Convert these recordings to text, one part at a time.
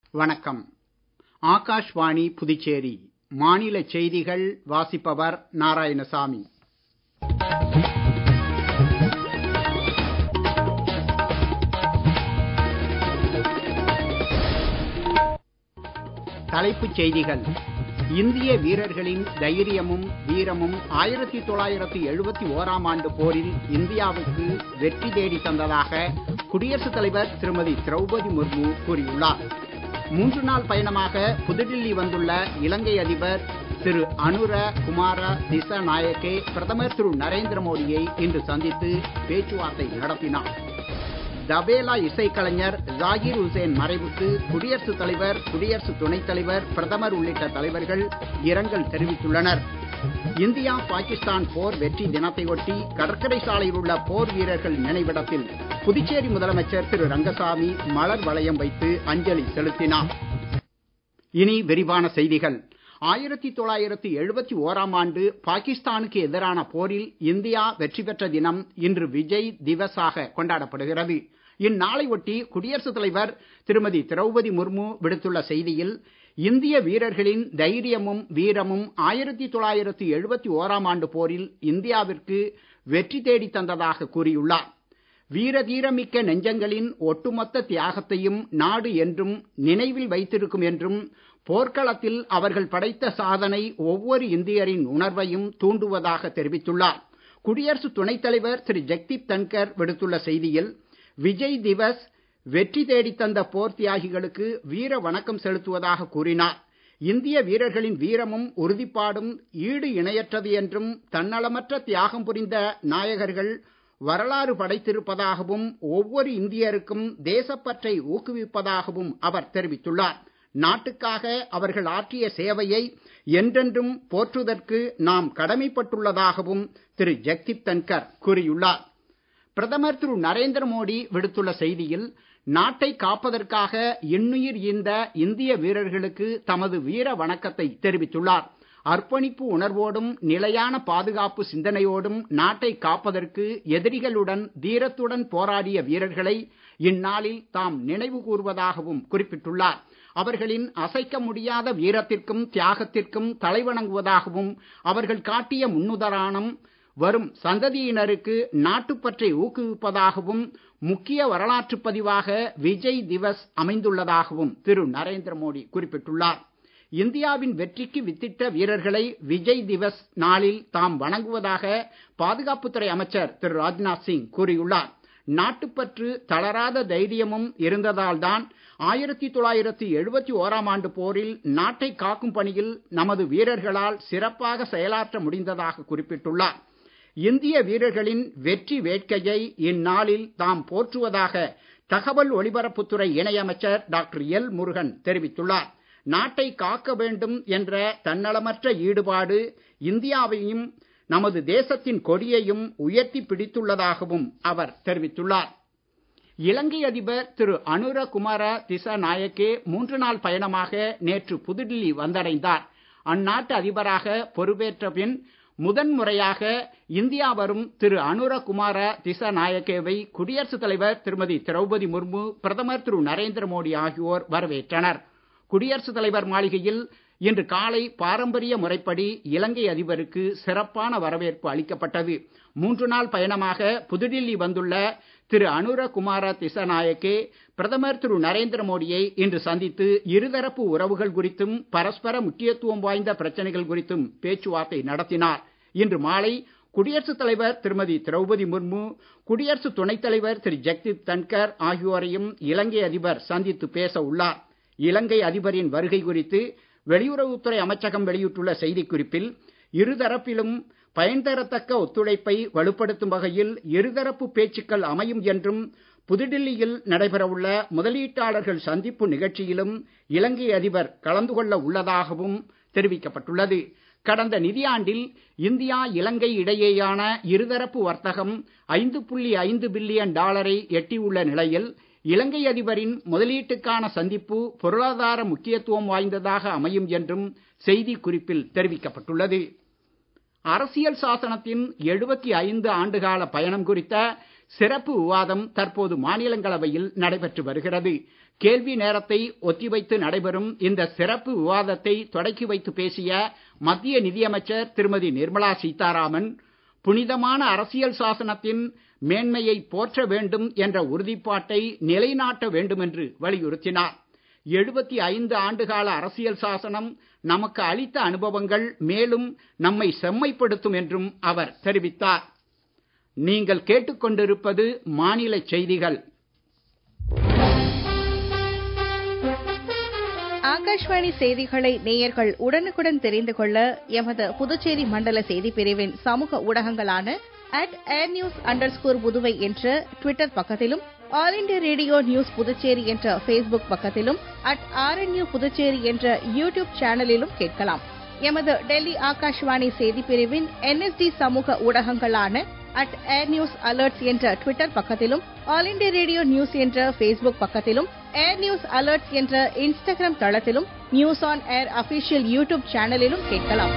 வணக்கம் ஆகாஷ்வாணி புதுச்சேரி மாநில செய்திகள் வாசிப்பவர் நாராயணசாமி தலைப்புச் செய்திகள் இந்திய வீரர்களின் தைரியமும் வீரமும் ஆயிரத்தி தொள்ளாயிரத்தி எழுபத்தி ஓராம் ஆண்டு போரில் இந்தியாவுக்கு வெற்றி தேடி தந்ததாக குடியரசுத் தலைவர் திருமதி திரௌபதி முர்மு கூறியுள்ளார் மூன்று நாள் பயணமாக புதுடில்லி வந்துள்ள இலங்கை அதிபர் திரு அனுர குமார திசநாயக்கே பிரதமர் திரு நரேந்திர மோடியை இன்று சந்தித்து பேச்சுவார்த்தை நடத்தினார் தபேலா இசைக்கலைஞர் ஜாகிர் உசேன் மறைவுக்கு குடியரசுத் தலைவர் குடியரசு துணைத் தலைவர் பிரதமர் உள்ளிட்ட தலைவர்கள் இரங்கல் தெரிவித்துள்ளனர் இந்தியா பாகிஸ்தான் போர் வெற்றி தினத்தை ஒட்டி கடற்கரை சாலையில் உள்ள போர் வீரர்கள் நினைவிடத்தில் புதுச்சேரி முதலமைச்சர் திரு ரங்கசாமி மலர் வளையம் வைத்து அஞ்சலி செலுத்தினார் இனி விரிவான செய்திகள் ஆயிரத்தி தொள்ளாயிரத்தி எழுபத்தி ஓராம் ஆண்டு பாகிஸ்தானுக்கு எதிரான போரில் இந்தியா வெற்றி பெற்ற தினம் இன்று விஜய் திவஸாக கொண்டாடப்படுகிறது இந்நாளை ஒட்டி குடியரசுத் தலைவர் திருமதி திரௌபதி முர்மு விடுத்துள்ள செய்தியில் இந்திய வீரர்களின் தைரியமும் வீரமும் ஆயிரத்தி தொள்ளாயிரத்தி எழுபத்தி ஓராம் ஆண்டு போரில் இந்தியாவிற்கு வெற்றி தேடி தந்ததாக கூறியுள்ளார் வீர தீரமிக்க நெஞ்சங்களின் ஒட்டுமொத்த தியாகத்தையும் நாடு என்றும் நினைவில் வைத்திருக்கும் என்றும் போர்க்களத்தில் அவர்கள் படைத்த சாதனை ஒவ்வொரு இந்தியரின் உணர்வையும் தூண்டுவதாக தெரிவித்துள்ளார் குடியரசு துணைத் தலைவர் திரு ஜெக்தீப் தன்கர் விடுத்துள்ள செய்தியில் விஜய் திவஸ் வெற்றி தேடி தந்த போர் தியாகிகளுக்கு வீர வணக்கம் செலுத்துவதாக கூறினார் இந்திய வீரர்களின் வீரமும் உறுதிப்பாடும் ஈடு இணையற்றது என்றும் தன்னலமற்ற தியாகம் புரிந்த நாயகர்கள் வரலாறு படைத்திருப்பதாகவும் ஒவ்வொரு இந்தியருக்கும் தேசப்பற்றை ஊக்குவிப்பதாகவும் அவர் தெரிவித்துள்ளார் நாட்டுக்காக அவர்கள் ஆற்றிய சேவையை என்றென்றும் போற்றுவதற்கு நாம் கடமைப்பட்டுள்ளதாகவும் திரு ஜெக்தீப் தன்கர் கூறியுள்ளார் பிரதமர் திரு நரேந்திர மோடி விடுத்துள்ள செய்தியில் நாட்டை காப்பதற்காக இன்னுயிர் ஈந்த இந்திய வீரர்களுக்கு தமது வீர வணக்கத்தை தெரிவித்துள்ளார் அர்ப்பணிப்பு உணர்வோடும் நிலையான பாதுகாப்பு சிந்தனையோடும் நாட்டை காப்பதற்கு எதிரிகளுடன் தீரத்துடன் போராடிய வீரர்களை இந்நாளில் தாம் நினைவு கூர்வதாகவும் குறிப்பிட்டுள்ளார் அவர்களின் அசைக்க முடியாத வீரத்திற்கும் தியாகத்திற்கும் தலைவணங்குவதாகவும் அவர்கள் காட்டிய முன்னுதாரணம் வரும் சந்ததியினருக்கு நாட்டுப்பற்றை ஊக்குவிப்பதாகவும் முக்கிய வரலாற்று பதிவாக விஜய் திவஸ் அமைந்துள்ளதாகவும் திரு நரேந்திர மோடி குறிப்பிட்டுள்ளார் இந்தியாவின் வெற்றிக்கு வித்திட்ட வீரர்களை விஜய் திவஸ் நாளில் தாம் வணங்குவதாக பாதுகாப்புத்துறை அமைச்சர் திரு ராஜ்நாத் சிங் கூறியுள்ளார் நாட்டுப்பற்று தளராத தைரியமும் இருந்ததால்தான் ஆயிரத்தி தொள்ளாயிரத்தி எழுபத்தி ஓராம் ஆண்டு போரில் நாட்டை காக்கும் பணியில் நமது வீரர்களால் சிறப்பாக செயலாற்ற முடிந்ததாக குறிப்பிட்டுள்ளார் இந்திய வீரர்களின் வெற்றி வேட்கையை இந்நாளில் தாம் போற்றுவதாக தகவல் ஒலிபரப்புத்துறை இணையமைச்சர் டாக்டர் எல் முருகன் தெரிவித்துள்ளார் நாட்டை காக்க வேண்டும் என்ற தன்னலமற்ற ஈடுபாடு இந்தியாவையும் நமது தேசத்தின் கொடியையும் உயர்த்தி பிடித்துள்ளதாகவும் அவர் தெரிவித்துள்ளார் இலங்கை அதிபர் திரு அனுர குமார திசநாயக்கே மூன்று நாள் பயணமாக நேற்று புதுடில்லி வந்தடைந்தார் அந்நாட்டு அதிபராக பொறுப்பேற்ற பின் முதன் முறையாக இந்தியா வரும் திரு அனுர குமார திசநாயக்கேவை குடியரசுத் தலைவர் திருமதி திரௌபதி முர்மு பிரதமர் திரு நரேந்திர மோடி ஆகியோர் வரவேற்றனர் குடியரசுத் தலைவர் மாளிகையில் இன்று காலை பாரம்பரிய முறைப்படி இலங்கை அதிபருக்கு சிறப்பான வரவேற்பு அளிக்கப்பட்டது மூன்று நாள் பயணமாக புதுடில்லி வந்துள்ள திரு அனுர குமார திசநாயக்கே பிரதமர் திரு நரேந்திர மோடியை இன்று சந்தித்து இருதரப்பு உறவுகள் குறித்தும் பரஸ்பர முக்கியத்துவம் வாய்ந்த பிரச்சனைகள் குறித்தும் பேச்சுவார்த்தை நடத்தினார் இன்று மாலை குடியரசுத் தலைவர் திருமதி திரௌபதி முர்மு குடியரசு துணைத் தலைவர் திரு ஜெக்தீப் தன்கர் ஆகியோரையும் இலங்கை அதிபர் சந்தித்து பேச உள்ளார் இலங்கை அதிபரின் வருகை குறித்து வெளியுறவுத்துறை அமைச்சகம் வெளியிட்டுள்ள செய்திக்குறிப்பில் இருதரப்பிலும் பயன் தரத்தக்க ஒத்துழைப்பை வலுப்படுத்தும் வகையில் இருதரப்பு பேச்சுக்கள் அமையும் என்றும் புதுடில்லியில் நடைபெறவுள்ள முதலீட்டாளர்கள் சந்திப்பு நிகழ்ச்சியிலும் இலங்கை அதிபர் கலந்து கொள்ள உள்ளதாகவும் தெரிவிக்கப்பட்டுள்ளது கடந்த நிதியாண்டில் இந்தியா இலங்கை இடையேயான இருதரப்பு வர்த்தகம் ஐந்து புள்ளி ஐந்து பில்லியன் டாலரை எட்டியுள்ள நிலையில் இலங்கை அதிபரின் முதலீட்டுக்கான சந்திப்பு பொருளாதார முக்கியத்துவம் வாய்ந்ததாக அமையும் என்றும் செய்தி குறிப்பில் தெரிவிக்கப்பட்டுள்ளது அரசியல் சாசனத்தின் எழுபத்தி ஐந்து ஆண்டுகால பயணம் குறித்த சிறப்பு விவாதம் தற்போது மாநிலங்களவையில் நடைபெற்று வருகிறது கேள்வி நேரத்தை ஒத்திவைத்து நடைபெறும் இந்த சிறப்பு விவாதத்தை தொடக்கி வைத்து பேசிய மத்திய நிதியமைச்சர் திருமதி நிர்மலா சீதாராமன் புனிதமான அரசியல் சாசனத்தின் மேன்மையை போற்ற வேண்டும் என்ற உறுதிப்பாட்டை நிலைநாட்ட வேண்டும் என்று வலியுறுத்தினார் எழுபத்தி ஐந்து ஆண்டுகால அரசியல் சாசனம் நமக்கு அளித்த அனுபவங்கள் மேலும் நம்மை செம்மைப்படுத்தும் என்றும் அவர் தெரிவித்தார் நீங்கள் கேட்டுக்கொண்டிருப்பது மாநில செய்திகள் ஆகாஷ்வாணி செய்திகளை நேயர்கள் உடனுக்குடன் தெரிந்து கொள்ள எமது புதுச்சேரி மண்டல செய்தி பிரிவின் சமூக ஊடகங்களான at air news under Puduvai என்ற ட்விட்டர் பக்கத்திலும் All India Radio news Puducherry என்ற ஃபேஸ்புக் பக்கத்திலும் அட் ஆர்என்யூ புதுச்சேரி என்ற யூடியூப் சேனலிலும் கேட்கலாம் எமது டெல்லி ஆகாஷ்வாணி செய்தி பிரிவின் என்எஸ்டி சமூக ஊடகங்களான அட் ஏர் நியூஸ் அலர்ட்ஸ் என்ற ட்விட்டர் பக்கத்திலும் ஆல் இண்டியா ரேடியோ நியூஸ் என்ற ஃபேஸ்புக் பக்கத்திலும் ஏர் நியூஸ் அலர்ட்ஸ் என்ற இன்ஸ்டாகிராம் தளத்திலும் news on air official YouTube சேனலிலும் கேட்கலாம்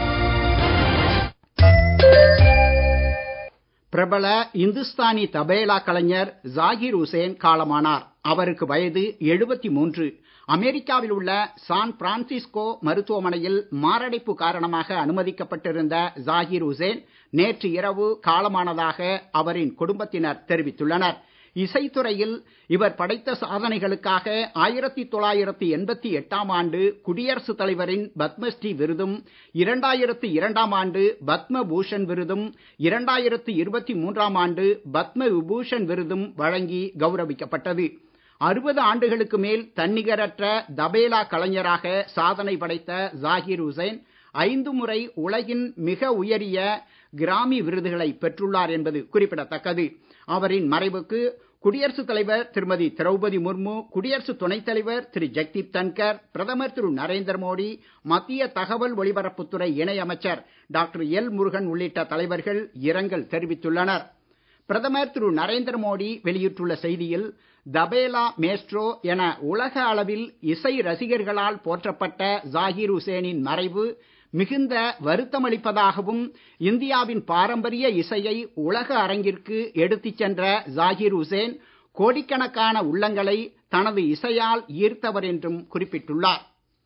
பிரபல இந்துஸ்தானி தபேலா கலைஞர் ஜாகிர் உசேன் காலமானார் அவருக்கு வயது எழுபத்தி மூன்று அமெரிக்காவில் உள்ள சான் பிரான்சிஸ்கோ மருத்துவமனையில் மாரடைப்பு காரணமாக அனுமதிக்கப்பட்டிருந்த ஜாகிர் உசேன் நேற்று இரவு காலமானதாக அவரின் குடும்பத்தினர் தெரிவித்துள்ளனர் இசைத்துறையில் இவர் படைத்த சாதனைகளுக்காக ஆயிரத்தி தொள்ளாயிரத்தி எண்பத்தி எட்டாம் ஆண்டு குடியரசுத் தலைவரின் பத்மஸ்ரீ விருதும் இரண்டாயிரத்தி இரண்டாம் ஆண்டு பத்ம பூஷன் விருதும் இரண்டாயிரத்தி இருபத்தி மூன்றாம் ஆண்டு பத்ம விபூஷன் விருதும் வழங்கி கௌரவிக்கப்பட்டது அறுபது ஆண்டுகளுக்கு மேல் தன்னிகரற்ற தபேலா கலைஞராக சாதனை படைத்த ஜாகிர் உசேன் ஐந்து முறை உலகின் மிக உயரிய கிராமி விருதுகளை பெற்றுள்ளார் என்பது குறிப்பிடத்தக்கது அவரின் மறைவுக்கு குடியரசுத் தலைவர் திருமதி திரௌபதி முர்மு குடியரசு துணைத் தலைவர் திரு ஜெக்தீப் தன்கர் பிரதமர் திரு நரேந்திர மோடி மத்திய தகவல் ஒலிபரப்புத்துறை இணை அமைச்சர் டாக்டர் எல் முருகன் உள்ளிட்ட தலைவர்கள் இரங்கல் தெரிவித்துள்ளனர் பிரதமர் திரு நரேந்திர மோடி வெளியிட்டுள்ள செய்தியில் தபேலா மேஸ்ட்ரோ என உலக அளவில் இசை ரசிகர்களால் போற்றப்பட்ட ஜாகிர் உசேனின் மறைவு மிகுந்த வருத்தமளிப்பதாகவும் இந்தியாவின் பாரம்பரிய இசையை உலக அரங்கிற்கு எடுத்துச் சென்ற ஜாகிர் உசேன் கோடிக்கணக்கான உள்ளங்களை தனது இசையால் ஈர்த்தவர் என்றும் குறிப்பிட்டுள்ளார்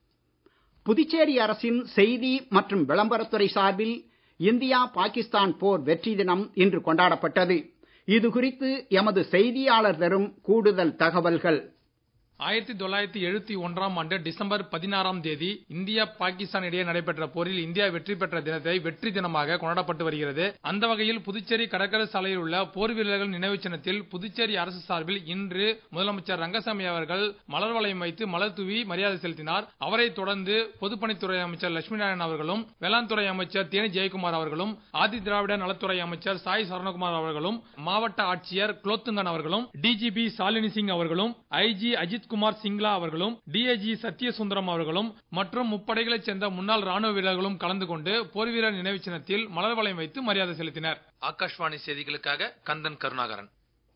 புதுச்சேரி அரசின் செய்தி மற்றும் விளம்பரத்துறை சார்பில் இந்தியா பாகிஸ்தான் போர் வெற்றி தினம் இன்று கொண்டாடப்பட்டது இது குறித்து எமது செய்தியாளர் தரும் கூடுதல் தகவல்கள் ஆயிரத்தி தொள்ளாயிரத்தி எழுபத்தி ஒன்றாம் ஆண்டு டிசம்பர் பதினாறாம் தேதி இந்தியா பாகிஸ்தான் இடையே நடைபெற்ற போரில் இந்தியா வெற்றி பெற்ற தினத்தை வெற்றி தினமாக கொண்டாடப்பட்டு வருகிறது அந்த வகையில் புதுச்சேரி கடற்கரை சாலையில் உள்ள போர் வீரர்கள் நினைவு சின்னத்தில் புதுச்சேரி அரசு சார்பில் இன்று முதலமைச்சர் ரங்கசாமி அவர்கள் மலர் வளையம் வைத்து மலர் தூவி மரியாதை செலுத்தினார் அவரைத் தொடர்ந்து பொதுப்பணித்துறை அமைச்சர் லட்சுமி நாராயணன் அவர்களும் வேளாண் துறை அமைச்சர் தேனி ஜெயக்குமார் அவர்களும் ஆதி திராவிட நலத்துறை அமைச்சர் சாய் சரணகுமார் அவர்களும் மாவட்ட ஆட்சியர் குலோத்துங்கன் அவர்களும் டிஜிபி சாலினி சிங் அவர்களும் ஐஜி அஜித் குமார் சிங்லா அவர்களும் டிஐஜி சத்யசுந்தரம் அவர்களும் மற்றும் முப்படைகளைச் சேர்ந்த முன்னாள் ராணுவ வீரர்களும் கலந்து கொண்டு போர் வீரர் நினைவு சின்னத்தில் மலர் வளையம் வைத்து மரியாதை செலுத்தினர் ஆகாஷ்வாணி செய்திகளுக்காக கந்தன் கருணாகரன்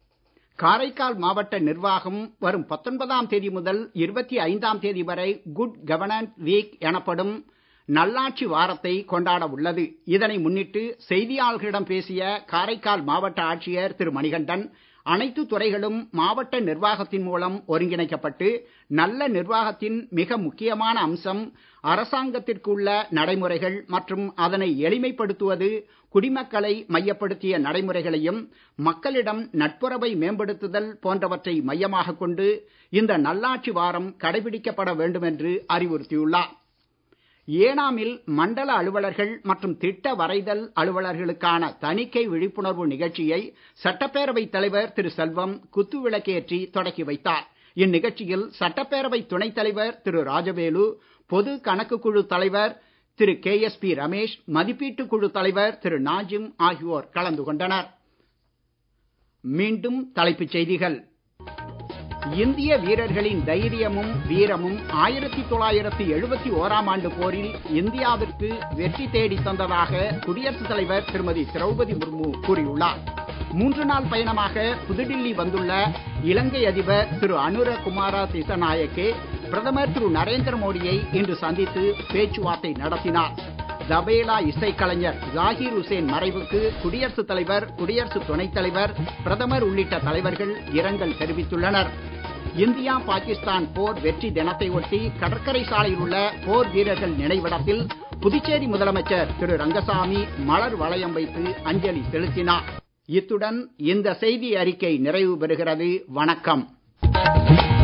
காரைக்கால் மாவட்ட நிர்வாகம் வரும் பத்தொன்பதாம் தேதி முதல் இருபத்தி ஐந்தாம் தேதி வரை குட் கவர்னன்ஸ் வீக் எனப்படும் நல்லாட்சி வாரத்தை கொண்டாட உள்ளது இதனை முன்னிட்டு செய்தியாளர்களிடம் பேசிய காரைக்கால் மாவட்ட ஆட்சியர் திரு மணிகண்டன் அனைத்து துறைகளும் மாவட்ட நிர்வாகத்தின் மூலம் ஒருங்கிணைக்கப்பட்டு நல்ல நிர்வாகத்தின் மிக முக்கியமான அம்சம் அரசாங்கத்திற்குள்ள நடைமுறைகள் மற்றும் அதனை எளிமைப்படுத்துவது குடிமக்களை மையப்படுத்திய நடைமுறைகளையும் மக்களிடம் நட்புறவை மேம்படுத்துதல் போன்றவற்றை மையமாக கொண்டு இந்த நல்லாட்சி வாரம் கடைபிடிக்கப்பட வேண்டும் என்று அறிவுறுத்தியுள்ளார் ஏனாமில் மண்டல அலுவலர்கள் மற்றும் திட்ட வரைதல் அலுவலர்களுக்கான தணிக்கை விழிப்புணர்வு நிகழ்ச்சியை சட்டப்பேரவைத் தலைவர் திரு செல்வம் குத்துவிளக்கேற்றி தொடக்கி வைத்தார் இந்நிகழ்ச்சியில் சட்டப்பேரவை துணைத் தலைவர் திரு ராஜவேலு பொது கணக்கு குழு தலைவர் Thiru K S P Ramesh மதிப்பீட்டு குழு தலைவர் திரு நாஜிம் ஆகியோர் கலந்து கொண்டனர் மீண்டும் தலைப்புச் செய்திகள் இந்திய வீரர்களின் தைரியமும் வீரமும் ஆயிரத்தி தொள்ளாயிரத்தி எழுபத்தி ஓராம் ஆண்டு போரில் இந்தியாவிற்கு வெற்றி தேடி தந்ததாக குடியரசுத் தலைவர் திருமதி திரௌபதி முர்மு கூறியுள்ளார் மூன்று நாள் பயணமாக புதுடில்லி வந்துள்ள இலங்கை அதிபர் திரு அனுர குமாரா திசநாயக்கே பிரதமர் திரு நரேந்திர மோடியை இன்று சந்தித்து பேச்சுவார்த்தை நடத்தினார் தபேலா இசைக்கலைஞர் ஜாகிர் உசேன் மறைவுக்கு குடியரசுத் தலைவர் குடியரசு துணைத் தலைவர் பிரதமர் உள்ளிட்ட தலைவர்கள் இரங்கல் தெரிவித்துள்ளனர் இந்தியா பாகிஸ்தான் போர் வெற்றி தினத்தை ஒட்டி கடற்கரை சாலையில் உள்ள போர் வீரர்கள் நினைவிடத்தில் புதுச்சேரி முதலமைச்சர் திரு ரங்கசாமி மலர் வளையம் வைத்து அஞ்சலி செலுத்தினார் இத்துடன் இந்த செய்தி அறிக்கை நிறைவு பெறுகிறது வணக்கம்